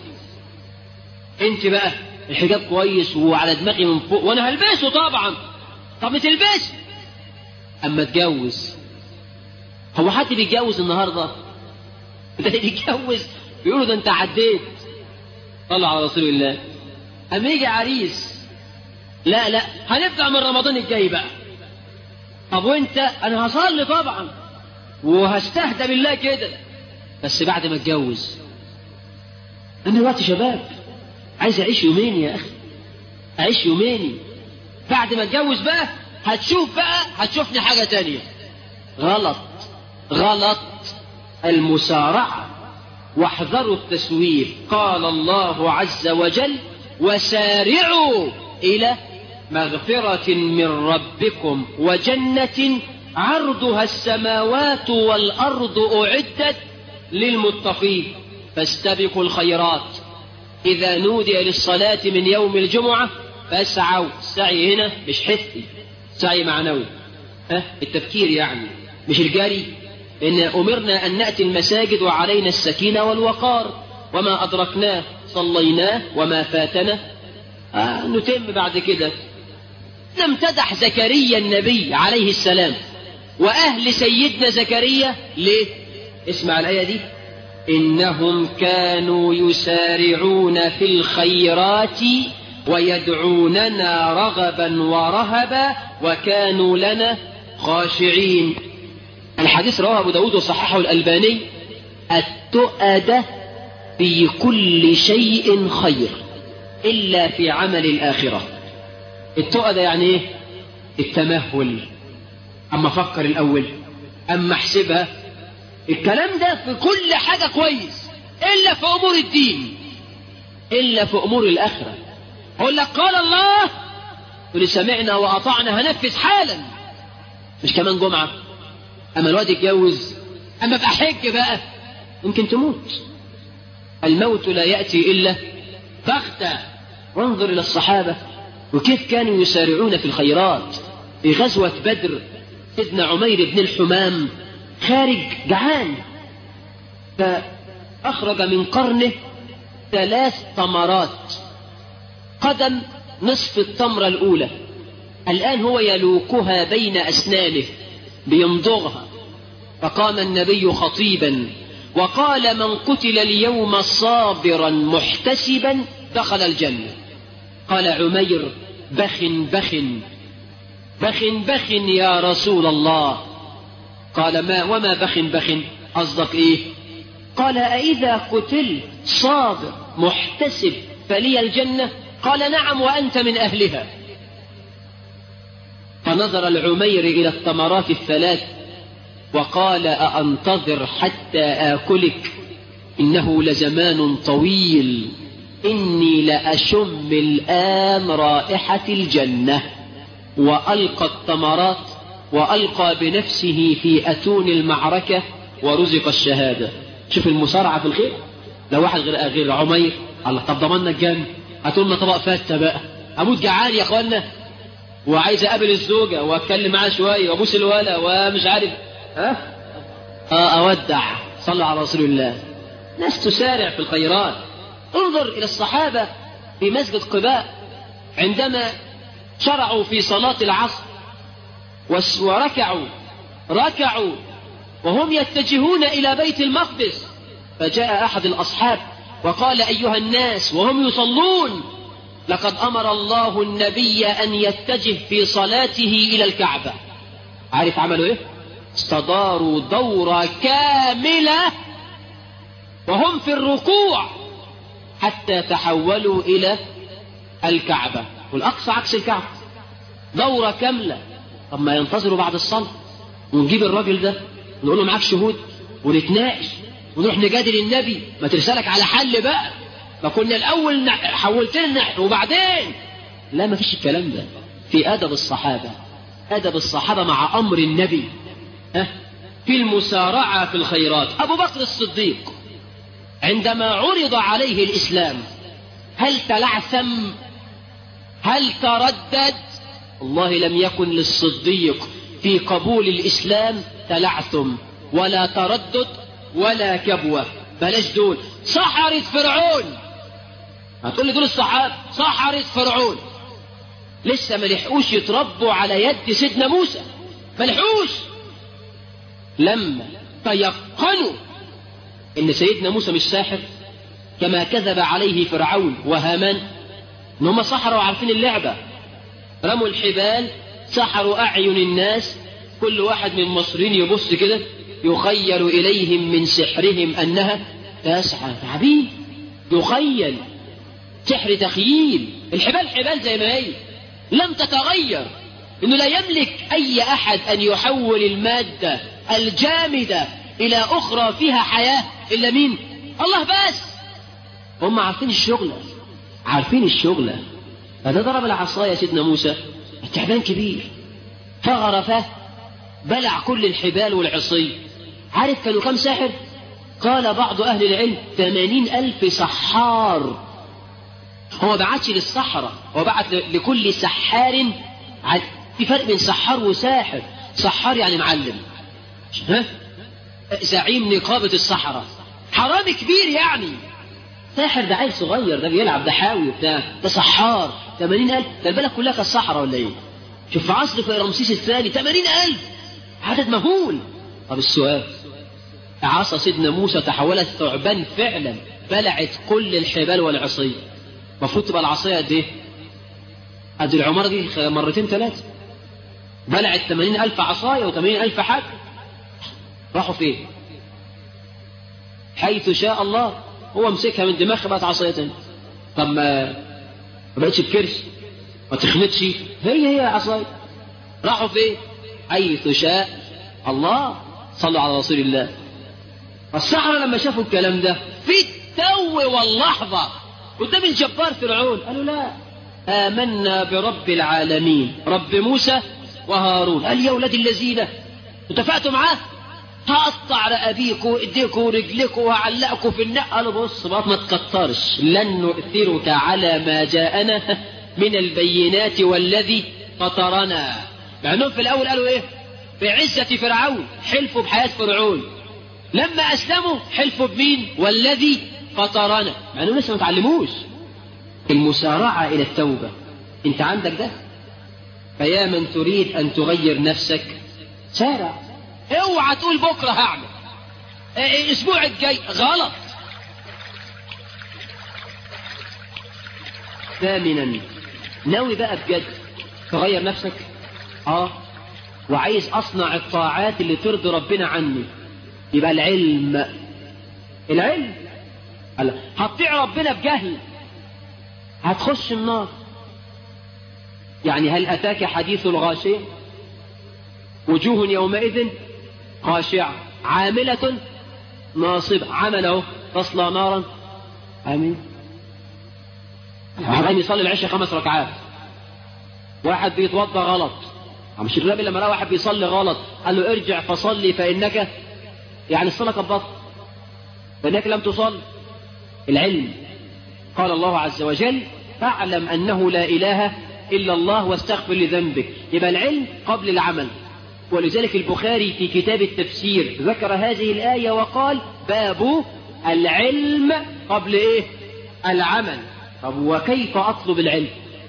أنت بقى الحجاب كويس وعلى دماغي من فوق وأنا هلبسه طبعا طب ما تلبسه أما اتجوز هو حد بيتجوز النهاردة ده بيتجوز بيقولوا ده أنت عديت صلى على رسول الله أما يجي عريس لا لا هنبدأ من رمضان الجاي بقى طب وانت انا هصلي طبعا وهستهدى بالله كده بس بعد ما اتجوز انا دلوقتي شباب عايز اعيش يومين يا اخي اعيش يومين بعد ما اتجوز بقى هتشوف بقى هتشوفني حاجة تانية غلط غلط المسارعة واحذروا التسويف قال الله عز وجل وسارعوا إلى مغفرة من ربكم وجنة عرضها السماوات والأرض أعدت للمتقين فاستبقوا الخيرات إذا نودي للصلاة من يوم الجمعة فاسعوا السعي هنا مش حسي سعي معنوي ها التفكير يعني مش الجري إن أمرنا أن نأتي المساجد وعلينا السكينة والوقار وما أدركناه صليناه وما فاتنا آه نتم بعد كده لم تدح زكريا النبي عليه السلام وأهل سيدنا زكريا ليه اسمع الآية دي إنهم كانوا يسارعون في الخيرات ويدعوننا رغبا ورهبا وكانوا لنا خاشعين الحديث رواه أبو داود وصححه الألباني التؤدة في كل شيء خير إلا في عمل الآخرة التؤدة يعني إيه التمهل أما فكر الأول أما احسبها الكلام ده في كل حاجة كويس إلا في أمور الدين إلا في أمور الآخرة أقول لك قال الله تقول سمعنا وأطعنا هنفذ حالا مش كمان جمعة أما الواد يتجوز أما أبقى حج بقى يمكن تموت الموت لا يأتي إلا بغتة وانظر إلى الصحابة وكيف كانوا يسارعون في الخيرات في غزوة بدر سيدنا عمير بن الحمام خارج جعان فأخرج من قرنه ثلاث تمرات قدم نصف التمرة الأولى الآن هو يلوكها بين أسنانه بيمضغها فقام النبي خطيبا وقال من قتل اليوم صابرا محتسبا دخل الجنة قال عمير بخ بخ بخ بخ يا رسول الله قال ما وما بخ بخ قصدك ايه قال أإذا قتلت صابر محتسب فلي الجنة قال نعم وأنت من أهلها فنظر العمير إلى الثمرات الثلاث وقال أأنتظر حتى آكلك إنه لزمان طويل إني لأشم الآن رائحة الجنة وألقى الثمرات وألقى بنفسه في أتون المعركة ورزق الشهادة شوف المسارعة في الخير لو واحد غير غير عمير الله طب ضمنا الجنة هاتوا لنا طبق فتة بقى أموت جعان يا إخوانا وعايز أقابل الزوجة وأتكلم معاها شوية وأبوس الولا ومش عارف ها آه أودع صلوا على رسول الله ناس تسارع في الخيرات انظر إلى الصحابة في مسجد قباء عندما شرعوا في صلاة العصر وركعوا ركعوا وهم يتجهون إلى بيت المقدس فجاء أحد الأصحاب وقال أيها الناس وهم يصلون لقد أمر الله النبي أن يتجه في صلاته إلى الكعبة عارف عملوا إيه؟ استداروا دورة كاملة وهم في الركوع حتى تحولوا إلى الكعبة والأقصى عكس الكعبة دورة كاملة طب ما ينتظروا بعد الصلاة ونجيب الراجل ده ونقول له معاك شهود ونتناقش ونروح نجادل النبي ما ترسلك على حل بقى ما كنا الأول حولت لنا وبعدين لا ما فيش الكلام ده في أدب الصحابة أدب الصحابة مع أمر النبي ها في المسارعة في الخيرات أبو بكر الصديق عندما عرض عليه الإسلام هل تلعثم هل تردد والله لم يكن للصديق في قبول الإسلام تلعثم ولا تردد ولا كبوة بلاش دول سحرة فرعون هتقول لي دول الصحابة سحرة فرعون لسه ما لحقوش يتربوا على يد سيدنا موسى ما لحقوش لما تيقنوا ان سيدنا موسى مش ساحر كما كذب عليه فرعون وهامان ان هم سحروا وعارفين اللعبه رموا الحبال سحروا اعين الناس كل واحد من المصريين يبص كده يخيل اليهم من سحرهم انها تسعى تعبين يخيل سحر تخييل الحبال حبال زي ما هي لم تتغير انه لا يملك اي احد ان يحول الماده الجامده الى اخرى فيها حياه الا مين الله بس هم عارفين الشغله عارفين الشغله فده ضرب العصايه سيدنا موسى التعبان كبير فغرفه بلع كل الحبال والعصي عارف كانوا كم ساحر قال بعض أهل العلم ثمانين ألف سحار هو ما بعتش للصحراء هو بعت لكل سحار في فرق بين سحار وساحر سحار يعني معلم ها زعيم نقابة الصحراء حرامي كبير يعني ساحر ده عيل صغير ده بيلعب ده حاوي وبتاع ده سحار 80000 ده البلد كلها كانت صحراء ولا ايه؟ شوف في عصر في رمسيس الثاني 80000 عدد مهول طب السؤال عصا سيدنا موسى تحولت ثعبان فعلا بلعت كل الحبال والعصي المفروض تبقى العصايه قد ايه؟ قد العمارة دي مرتين ثلاثة بلعت 80000 عصاية و80000 حاج راحوا فين؟ حيث شاء الله هو مسكها من دماغها بقت عصاية تانية طب ما ما بقتش بكرش ما تخنتش هي هي عصاية راحوا فين؟ حيث شاء الله صلوا على رسول الله السحرة لما شافوا الكلام ده في التو واللحظة قدام الجبار فرعون قالوا لا آمنا برب العالمين رب موسى وهارون قال يا ولاد الذين اتفقتوا معاه هقطع رقابيكوا ايديكوا ورجليكوا وهعلقكوا في النق قالوا بص بقى ما تكترش لن نؤثرك على ما جاءنا من البينات والذي فطرنا مع انهم في الاول قالوا ايه بعزة فرعون حلفوا بحياة فرعون لما اسلموا حلفوا بمين والذي فطرنا مع انهم لسه ما تعلموش المسارعة الى التوبة انت عندك ده فيا من تريد ان تغير نفسك سارع اوعى تقول بكرة هعمل الاسبوع الجاي غلط ثامنا ناوي بقى بجد تغير نفسك اه وعايز اصنع الطاعات اللي ترضي ربنا عني يبقى العلم العلم قال هتطيع ربنا بجهل هتخش النار يعني هل أتاك حديث الغاشية وجوه يومئذ خاشعة عاملة ناصبة عمله تصلى نارا آمين واحد يصلي العشاء خمس ركعات واحد بيتوضا غلط مش النبي لما لقى واحد بيصلي غلط قال له ارجع فصلي فانك يعني الصلاه كانت بطل فانك لم تصل العلم قال الله عز وجل فاعلم انه لا اله الا الله واستغفر لذنبك يبقى العلم قبل العمل ولذلك البخاري في كتاب التفسير ذكر هذه الايه وقال باب العلم قبل ايه العمل طب وكيف اطلب العلم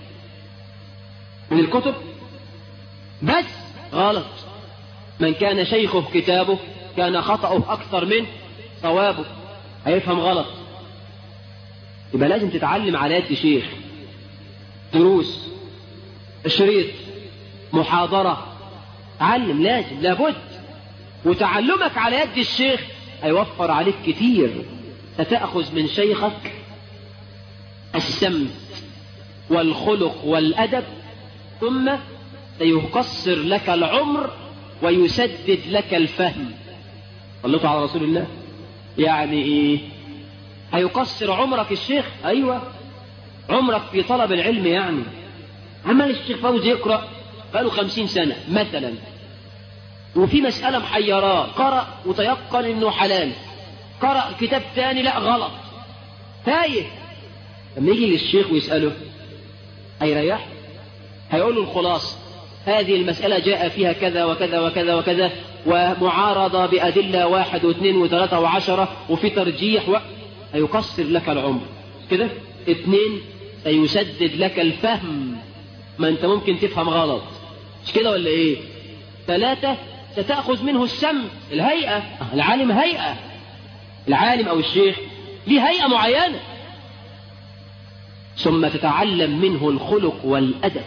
من الكتب بس غلط من كان شيخه كتابه كان خطأه أكثر من صوابه هيفهم غلط يبقى لازم تتعلم على يد شيخ دروس شريط محاضرة تعلم لازم لابد وتعلمك على يد الشيخ هيوفر عليك كتير ستأخذ من شيخك السمت والخلق والأدب ثم سيقصر لك العمر ويسدد لك الفهم صليتوا على رسول الله يعني ايه هيقصر عمرك الشيخ ايوه عمرك في طلب العلم يعني عمال الشيخ فوزي يقرا بقاله خمسين سنه مثلا وفي مسألة محيراه قرأ وتيقن انه حلال قرأ كتاب تاني لا غلط تايه لما يجي للشيخ ويسأله هيريح هيقول له الخلاصة هذه المسألة جاء فيها كذا وكذا وكذا وكذا ومعارضة بأدلة واحد واثنين وثلاثة وعشرة وفي ترجيح و... هيقصر لك العمر كده اثنين سيسدد لك الفهم ما انت ممكن تفهم غلط مش كده ولا ايه ثلاثة ستأخذ منه السم الهيئة العالم هيئة العالم أو الشيخ ليه هيئة معينة ثم تتعلم منه الخلق والأدب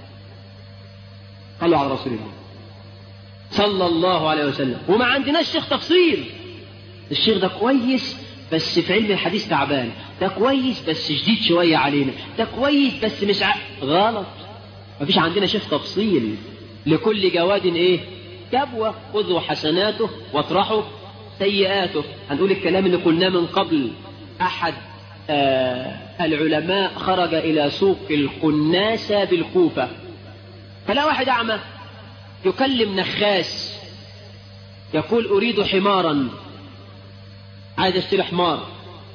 صلوا على رسول الله صلى الله عليه وسلم وما عندناش شيخ تفصيل الشيخ ده كويس بس في علم الحديث تعبان ده كويس بس شديد شوية علينا ده كويس بس مش ع... غلط مفيش عندنا شيخ تفصيل لكل جواد ايه كبوة خذوا حسناته واطرحوا سيئاته هنقول الكلام اللي قلناه من قبل أحد آه العلماء خرج إلى سوق القناسة بالكوفة فلا واحد أعمى يكلم نخاس يقول أريد حمارا عايز اشتري حمار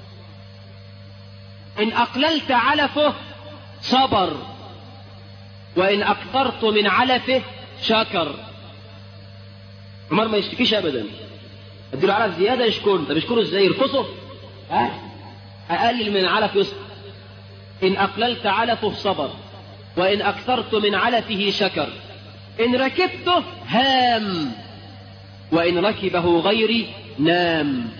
إن أقللت علفه صبر وإن أكثرت من علفه شكر عمر ما يشتكيش أبدا اديله علف زيادة يشكر طب يشكره ازاي يرقصه ها أقلل من علف يصبر إن أقللت علفه صبر وإن أكثرت من علفه شكر إن ركبته هام وإن ركبه غيري نام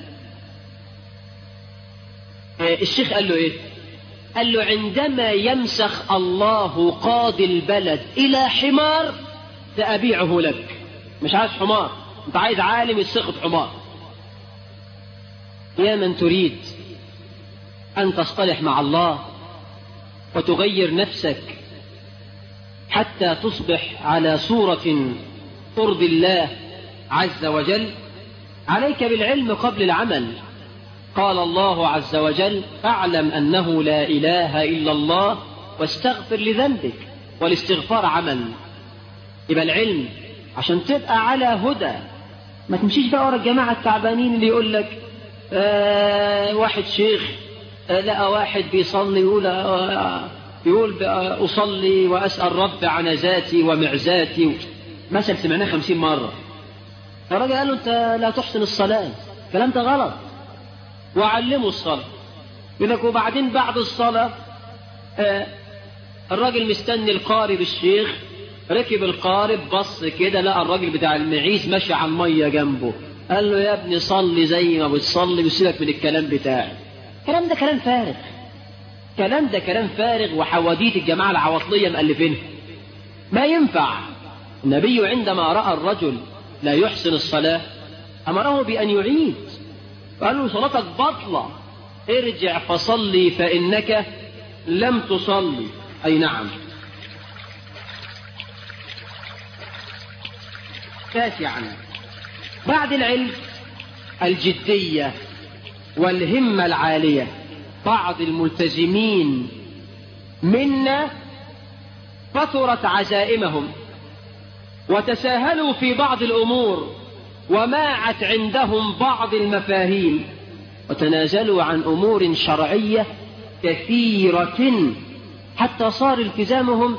الشيخ قال له إيه قال له عندما يمسخ الله قاضي البلد إلى حمار سأبيعه لك مش عايز حمار انت عايز عالم يسخط حمار يا من تريد أن تصطلح مع الله وتغير نفسك حتى تصبح على صورة ترضي الله عز وجل عليك بالعلم قبل العمل قال الله عز وجل فاعلم أنه لا إله إلا الله واستغفر لذنبك والاستغفار عمل يبقى العلم عشان تبقى على هدى ما تمشيش بقى ورا الجماعة التعبانين اللي يقول لك آه واحد شيخ آه لقى واحد بيصلي يقول آه يقول أصلي وأسأل رب عن ذاتي ومعزاتي مثل سمعناه خمسين مرة فالراجل قال له أنت لا تحسن الصلاة الكلام ده غلط وعلمه الصلاة يقول لك وبعدين بعد الصلاة آه الراجل مستني القارب الشيخ ركب القارب بص كده لقى الراجل بتاع المعيز ماشي على المية جنبه قال له يا ابني صلي زي ما بتصلي وسيبك من الكلام بتاعي الكلام ده كلام فارغ الكلام ده كلام فارغ وحواديت الجماعة العواطلية مألفينها ما ينفع النبي عندما رأى الرجل لا يحسن الصلاة أمره بأن يعيد قال له صلاتك بطلة ارجع فصلي فإنك لم تصلي أي نعم تاسعا بعد العلم الجدية والهمة العالية بعض الملتزمين منا كثرت عزائمهم وتساهلوا في بعض الأمور وماعت عندهم بعض المفاهيم وتنازلوا عن أمور شرعية كثيرة حتى صار التزامهم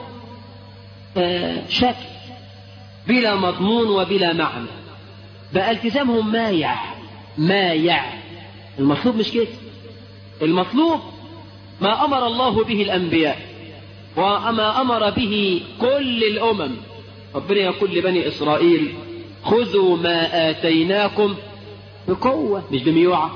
شكل بلا مضمون وبلا معنى بقى التزامهم مايع مايع المطلوب مش كده المطلوب ما أمر الله به الأنبياء وما أمر به كل الأمم ربنا يقول لبني إسرائيل خذوا ما آتيناكم بقوة مش بميوعة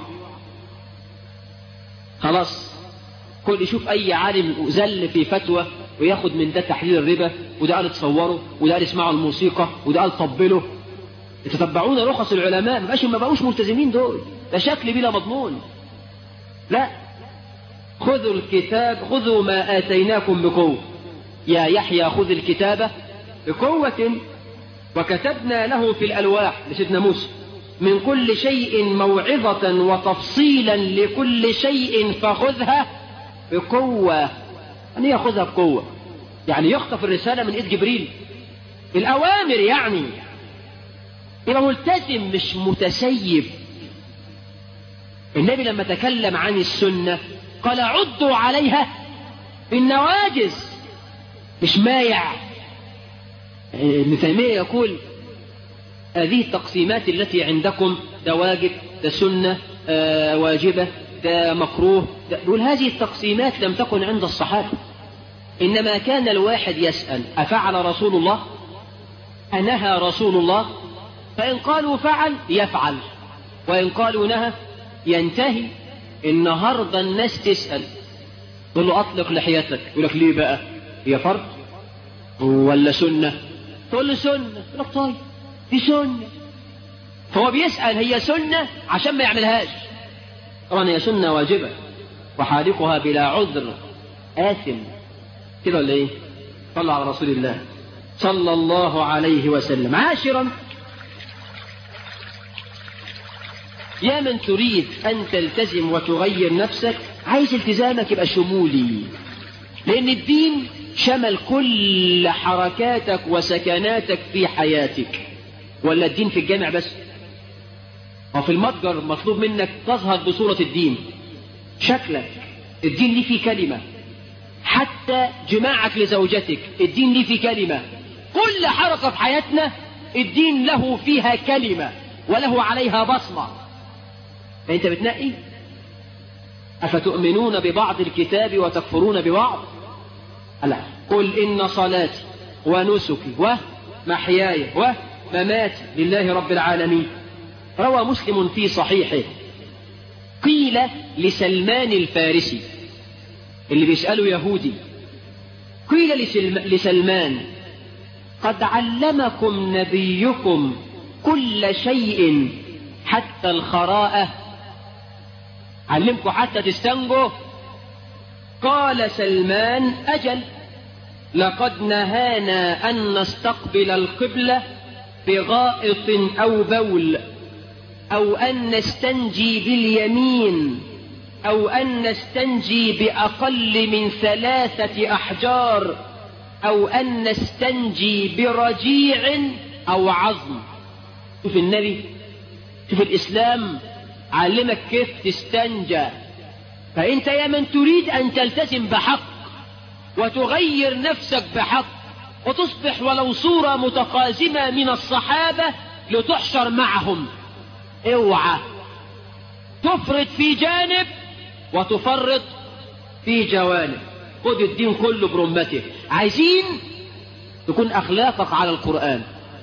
خلاص كل يشوف أي عالم زل في فتوى وياخد من ده تحليل الربا وده قال تصوروا وده قال اسمعوا الموسيقى وده قال طبلوا يتتبعون رخص العلماء ما بقاش ما بقوش ملتزمين دول ده شكل بلا مضمون لا خذوا الكتاب خذوا ما آتيناكم بقوة يا يحيى خذ الكتاب بقوة وكتبنا له في الألواح لسيدنا موسى من كل شيء موعظة وتفصيلا لكل شيء فخذها بقوة يعني ياخذها بقوة يعني يخطف الرسالة من إيد جبريل الأوامر يعني يبقى ملتزم مش متسيب النبي لما تكلم عن السنة قال عضوا عليها بالنواجز مش مايع ابن تيمية يقول هذه التقسيمات التي عندكم ده واجب ده سنة آه واجبة ده مكروه ده يقول هذه التقسيمات لم تكن عند الصحابة إنما كان الواحد يسأل أفعل رسول الله أنهى رسول الله فإن قالوا فعل يفعل وإن قالوا نهى ينتهي النهاردة الناس تسأل تقول له أطلق لحيتك يقول لك ليه بقى هي فرض ولا سنة تقول له سنة يقول لك طيب دي سنة فهو بيسأل هي سنة عشان ما يعملهاش طبعا هي سنة واجبة وحالقها بلا عذر آثم كده ولا ايه صلى على رسول الله صلى الله عليه وسلم عاشرا يا من تريد أن تلتزم وتغير نفسك عايز التزامك يبقى شمولي لأن الدين شمل كل حركاتك وسكناتك في حياتك ولا الدين في الجامع بس وفي المتجر مطلوب منك تظهر بصورة الدين شكلك الدين ليه فيه كلمة حتى جماعك لزوجتك الدين ليه فيه كلمة كل حركة في حياتنا الدين له فيها كلمة وله عليها بصمة فأنت بتنقي أفتؤمنون ببعض الكتاب وتكفرون ببعض لا قل إن صلاتي ونسكي ومحياي ومماتي لله رب العالمين روى مسلم في صحيحه قيل لسلمان الفارسي اللي بيسأله يهودي قيل لسلمان قد علمكم نبيكم كل شيء حتى الخراءة علمكم حتى تستنجوا قال سلمان أجل لقد نهانا أن نستقبل القبلة بغائط أو بول أو أن نستنجي باليمين أو أن نستنجي بأقل من ثلاثة أحجار أو أن نستنجي برجيع أو عظم شوف النبي شوف الإسلام علمك كيف تستنجى فأنت يا من تريد أن تلتزم بحق وتغير نفسك بحق وتصبح ولو صورة متقازمة من الصحابة لتحشر معهم اوعى تفرط في جانب وتفرط في جوانب خد الدين كله برمته عايزين تكون أخلاقك على القرآن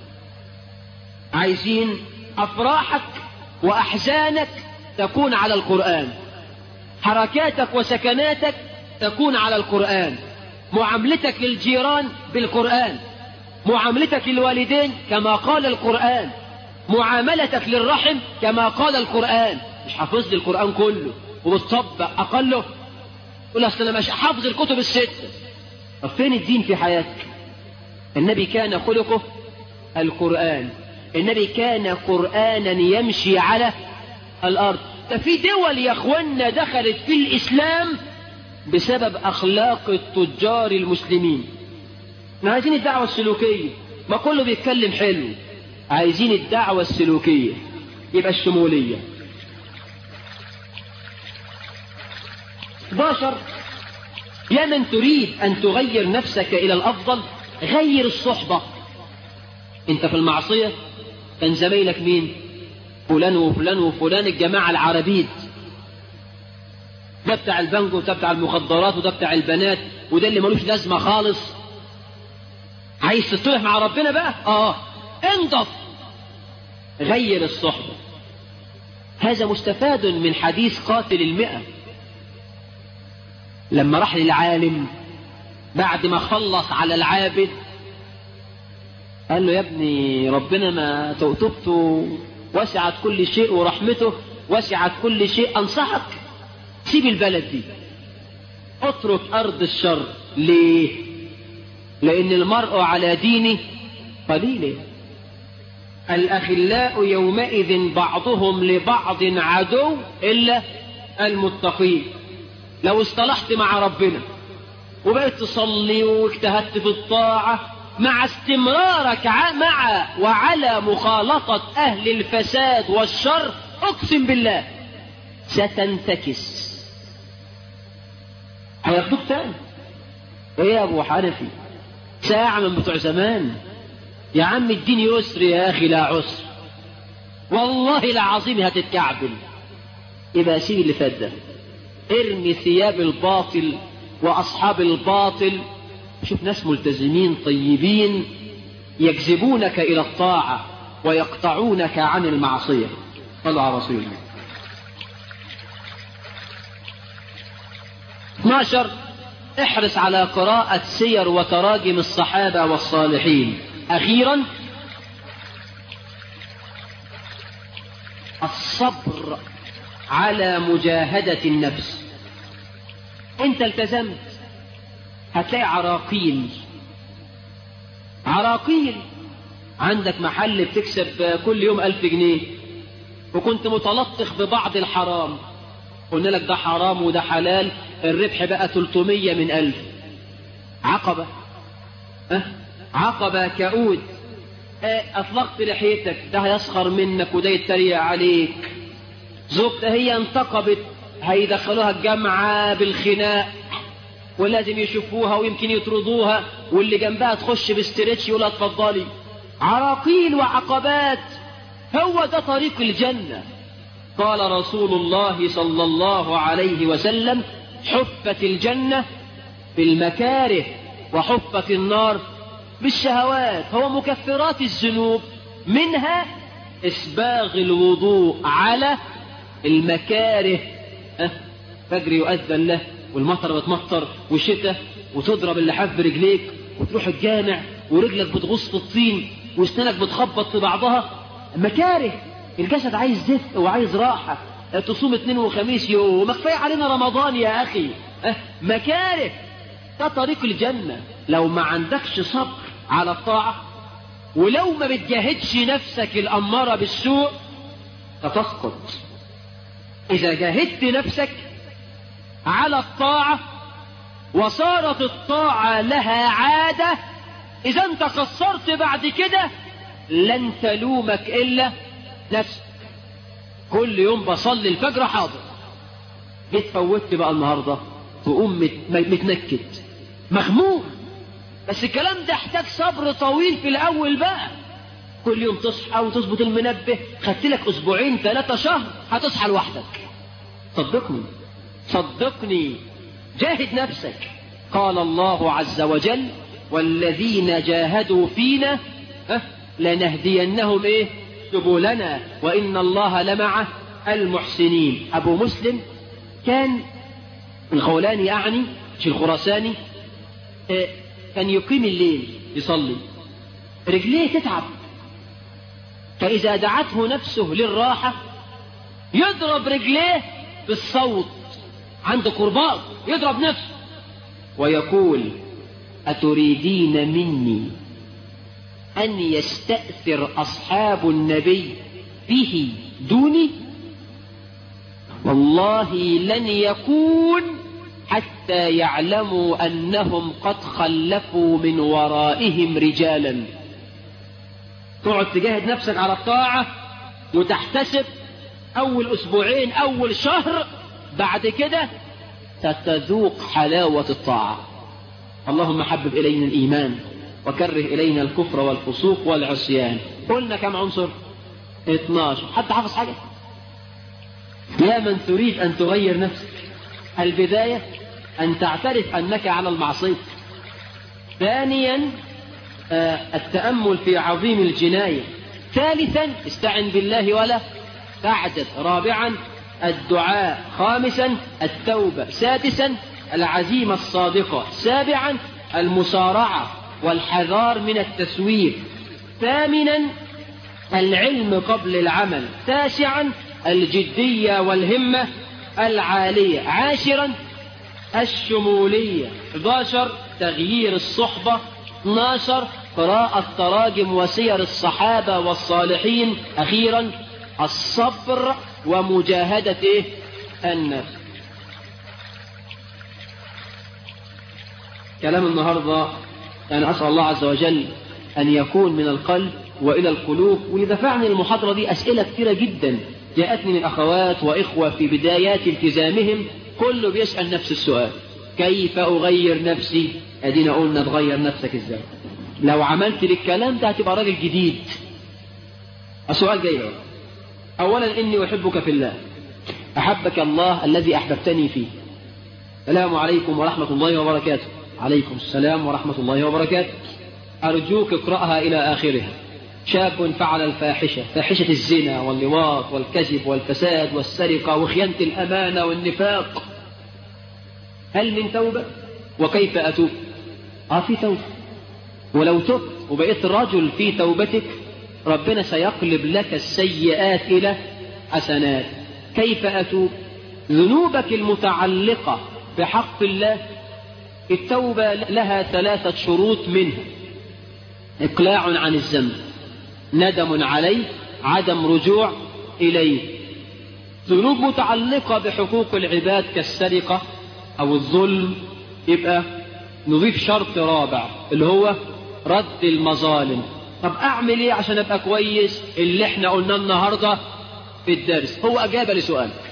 عايزين أفراحك وأحزانك تكون على القرآن حركاتك وسكناتك تكون على القرآن معاملتك للجيران بالقرآن معاملتك للوالدين كما قال القرآن معاملتك للرحم كما قال القرآن مش حافظ لي القرآن كله وبتطبق أقله يقول أصل أنا مش حافظ الكتب الستة طب فين الدين في حياتك النبي كان خلقه القرآن النبي كان قرآنا يمشي على الأرض ده في دول يا اخوانا دخلت في الإسلام بسبب أخلاق التجار المسلمين احنا عايزين الدعوة السلوكية ما كله بيتكلم حلو عايزين الدعوة السلوكية يبقى الشمولية 11 يا من تريد أن تغير نفسك إلى الأفضل غير الصحبة أنت في المعصية كان زميلك مين فلان وفلان وفلان الجماعة العربيد ده بتاع البنك وده بتاع المخدرات وده بتاع البنات وده اللي ملوش لازمة خالص عايز تصلح مع ربنا بقى اه انضف غير الصحبة هذا مستفاد من حديث قاتل المئة لما راح للعالم بعد ما خلص على العابد قال له يا ابني ربنا ما توبته وسعت كل شيء ورحمته وسعت كل شيء انصحك سيب البلد دي اترك ارض الشر ليه لان المرء على دينه قليل الاخلاء يومئذ بعضهم لبعض عدو الا المتقين لو اصطلحت مع ربنا وبقيت تصلي واجتهدت في الطاعة مع استمرارك مع وعلى مخالطة أهل الفساد والشر أقسم بالله ستنتكس هياخدوك تاني ايه يا ابو حنفي ساعة من بتوع زمان يا عم الدين يسر يا اخي لا عسر والله العظيم هتتكعبل يبقى سيب اللي فات ده ارمي ثياب الباطل واصحاب الباطل شوف ناس ملتزمين طيبين يجذبونك الى الطاعة ويقطعونك عن المعصية صلى على رسول الله 12 احرص على قراءة سير وتراجم الصحابة والصالحين أخيرا الصبر على مجاهدة النفس انت التزمت هتلاقي عراقيل عراقيل عندك محل بتكسب كل يوم ألف جنيه وكنت متلطخ ببعض الحرام قلنا لك ده حرام وده حلال الربح بقى 300 من ألف عقبة أه؟ عقبة كؤود أه أطلقت لحيتك ده هيسخر منك وده يتريق عليك زوجتها هي انتقبت هيدخلوها الجامعة بالخناق ولازم يشوفوها ويمكن يطردوها واللي جنبها تخش باستريتش يقولها اتفضلي عراقيل وعقبات هو ده طريق الجنة قال رسول الله صلى الله عليه وسلم حفت الجنة بالمكاره وحفت النار بالشهوات هو مكفرات الذنوب منها إسباغ الوضوء على المكاره أه فجر يؤذن له والمطر بتمطر وشتاء وتضرب اللحاف برجليك وتروح الجامع ورجلك بتغص في الطين واسنانك بتخبط في بعضها مكاره الجسد عايز دفء وعايز راحة تصوم اثنين وخميس يوم ما كفايه علينا رمضان يا أخي أه مكاره ده طريق الجنة لو ما عندكش صبر على الطاعة ولو ما بتجاهدش نفسك الأمارة بالسوء فتسقط إذا جاهدت نفسك على الطاعة وصارت الطاعة لها عادة إذا أنت قصرت بعد كده لن تلومك إلا نفسك كل يوم بصلي الفجر حاضر جيت فوتت بقى النهاردة تقوم متنكد مخموم بس الكلام ده احتاج صبر طويل في الأول بقى كل يوم تصحى وتظبط المنبه خدت لك أسبوعين ثلاثة شهر هتصحى لوحدك صدقني صدقني جاهد نفسك قال الله عز وجل والذين جاهدوا فينا أه لنهدينهم ايه سبلنا وإن الله لمع المحسنين أبو مسلم كان الخولاني يعني مش الخراساني اه كان يقيم الليل يصلي رجليه تتعب فإذا دعته نفسه للراحة يضرب رجليه بالصوت عنده كرباط يضرب نفسه ويقول أتريدين مني أن يستأثر أصحاب النبي به دوني والله لن يكون حتى يعلموا أنهم قد خلفوا من ورائهم رجالا تقعد تجاهد نفسك على الطاعة وتحتسب أول أسبوعين أول شهر بعد كده ستذوق حلاوة الطاعة اللهم حبب إلينا الإيمان وكره إلينا الكفر والفسوق والعصيان قلنا كم عنصر 12 حتى حافظ حاجة يا من تريد أن تغير نفسك البداية أن تعترف أنك على المعصية ثانيا التأمل في عظيم الجناية ثالثا استعن بالله ولا تعجز رابعا الدعاء خامسا التوبة سادسا العزيمة الصادقة سابعا المسارعة والحذار من التسويف ثامنا العلم قبل العمل تاسعا الجدية والهمة العالية عاشرا الشمولية 11 تغيير الصحبة 12 قراءة تراجم وسير الصحابة والصالحين أخيرا الصبر ومجاهدة إيه؟ النفس كلام النهاردة أنا أسأل الله عز وجل أن يكون من القلب وإلى القلوب ولدفعني المحاضرة دي أسئلة كثيرة جدا جاءتني من أخوات وإخوة في بدايات التزامهم كله بيسأل نفس السؤال كيف أغير نفسي أدينا قلنا تغير نفسك إزاي لو عملت للكلام ده هتبقى راجل جديد السؤال جاي بقى. أولا إني أحبك في الله أحبك الله الذي أحببتني فيه السلام عليكم ورحمة الله وبركاته عليكم السلام ورحمة الله وبركاته أرجوك اقرأها إلى آخرها شاب فعل الفاحشة فاحشة الزنا واللواط والكذب والفساد والسرقة وخيانة الأمانة والنفاق هل من توبة وكيف أتوب آه في توبة ولو تبت وبقيت رجل في توبتك ربنا سيقلب لك السيئات إلى حسنات كيف أتوب ذنوبك المتعلقة بحق الله التوبة لها ثلاثة شروط منها إقلاع عن الذنب ندم عليه عدم رجوع إليه ذنوب متعلقة بحقوق العباد كالسرقة أو الظلم يبقى نضيف شرط رابع اللي هو رد المظالم طب أعمل إيه عشان أبقى كويس اللي إحنا قلنا النهاردة في الدرس هو أجابة لسؤال